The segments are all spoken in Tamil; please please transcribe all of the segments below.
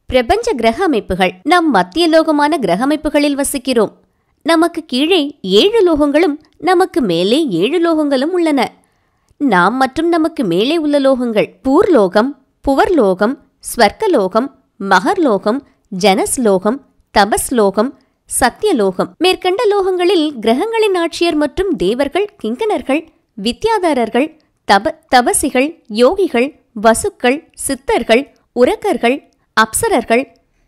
பிரபஞ்ச கிரக அமைப்புகள் நம் மத்திய லோகமான கிரக அமைப்புகளில் வசிக்கிறோம் நமக்கு கீழே ஏழு லோகங்களும் நமக்கு மேலே ஏழு லோகங்களும் உள்ளன நாம் மற்றும் நமக்கு மேலே உள்ள லோகங்கள் பூர்லோகம் புவர்லோகம் ஸ்வர்க்கலோகம் மகர்லோகம் ஜனஸ்லோகம் தபஸ்லோகம் சத்தியலோகம் மேற்கண்ட லோகங்களில் கிரகங்களின் ஆட்சியர் மற்றும் தேவர்கள் கிங்கணர்கள் வித்யாதாரர்கள் தப தபசிகள் யோகிகள் வசுக்கள் சித்தர்கள் உரக்கர்கள் அப்சரர்கள்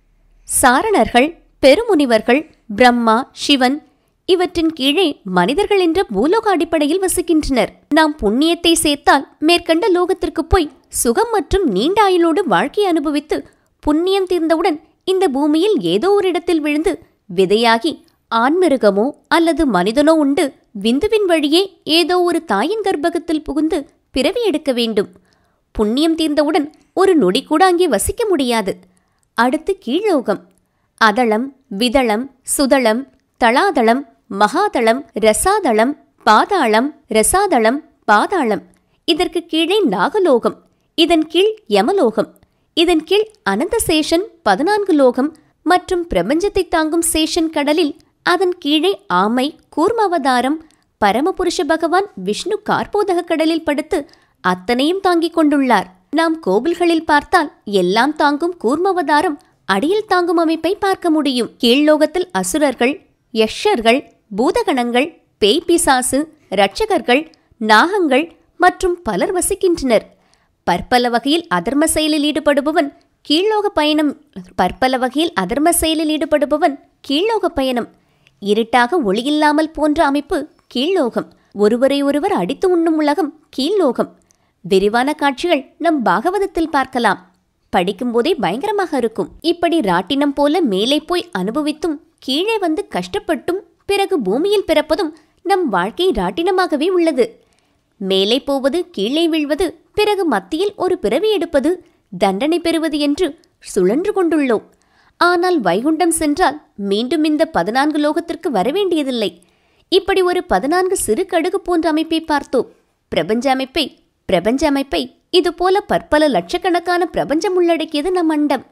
சாரணர்கள் பெருமுனிவர்கள் பிரம்மா சிவன் இவற்றின் கீழே மனிதர்கள் என்ற பூலோக அடிப்படையில் வசிக்கின்றனர் நாம் புண்ணியத்தை சேர்த்தால் மேற்கண்ட லோகத்திற்கு போய் சுகம் மற்றும் நீண்ட ஆயுளோடு வாழ்க்கை அனுபவித்து புண்ணியம் தீர்ந்தவுடன் இந்த பூமியில் ஏதோ ஒரு இடத்தில் விழுந்து விதையாகி ஆண்மிருகமோ அல்லது மனிதனோ உண்டு விந்துவின் வழியே ஏதோ ஒரு தாயின் கர்ப்பகத்தில் புகுந்து பிறவி எடுக்க வேண்டும் புண்ணியம் தீர்ந்தவுடன் ஒரு நொடி கூட அங்கே வசிக்க முடியாது அடுத்து கீழ்லோகம் அதளம் விதளம் சுதளம் தளாதளம் மகாதளம் ரசாதளம் பாதாளம் ரசாதளம் பாதாளம் இதற்கு கீழே நாகலோகம் இதன் கீழ் யமலோகம் இதன் கீழ் அனந்த சேஷன் பதினான்கு லோகம் மற்றும் பிரபஞ்சத்தை தாங்கும் சேஷன் கடலில் அதன் கீழே ஆமை கூர்மாவதாரம் பரமபுருஷ பகவான் விஷ்ணு கார்போதக கடலில் படுத்து அத்தனையும் தாங்கிக் கொண்டுள்ளார் நாம் கோவில்களில் பார்த்தால் எல்லாம் தாங்கும் கூர்மவதாரம் அடியில் தாங்கும் அமைப்பை பார்க்க முடியும் கீழ்லோகத்தில் அசுரர்கள் யஷர்கள் பூதகணங்கள் பேய் பிசாசு இரட்சகர்கள் நாகங்கள் மற்றும் பலர் வசிக்கின்றனர் பற்பல வகையில் அதர்ம செயலில் ஈடுபடுபவன் கீழ்லோக பயணம் பற்பல வகையில் அதர்ம செயலில் ஈடுபடுபவன் கீழ்லோக பயணம் இருட்டாக ஒளியில்லாமல் போன்ற அமைப்பு கீழ்லோகம் ஒருவரை ஒருவர் அடித்து உண்ணும் உலகம் கீழ்லோகம் விரிவான காட்சிகள் நம் பாகவதத்தில் பார்க்கலாம் படிக்கும்போதே பயங்கரமாக இருக்கும் இப்படி ராட்டினம் போல மேலே போய் அனுபவித்தும் கீழே வந்து கஷ்டப்பட்டும் பிறகு பூமியில் பிறப்பதும் நம் வாழ்க்கை ராட்டினமாகவே உள்ளது மேலே போவது கீழே வீழ்வது பிறகு மத்தியில் ஒரு பிறவி எடுப்பது தண்டனை பெறுவது என்று சுழன்று கொண்டுள்ளோம் ஆனால் வைகுண்டம் சென்றால் மீண்டும் இந்த பதினான்கு லோகத்திற்கு வரவேண்டியதில்லை இப்படி ஒரு பதினான்கு சிறு கடுகு போன்ற அமைப்பை பார்த்தோம் பிரபஞ்ச அமைப்பை பிரபஞ்ச அமைப்பை இதுபோல பற்பல லட்சக்கணக்கான பிரபஞ்சம் உள்ளடக்கியது நம் அண்டம்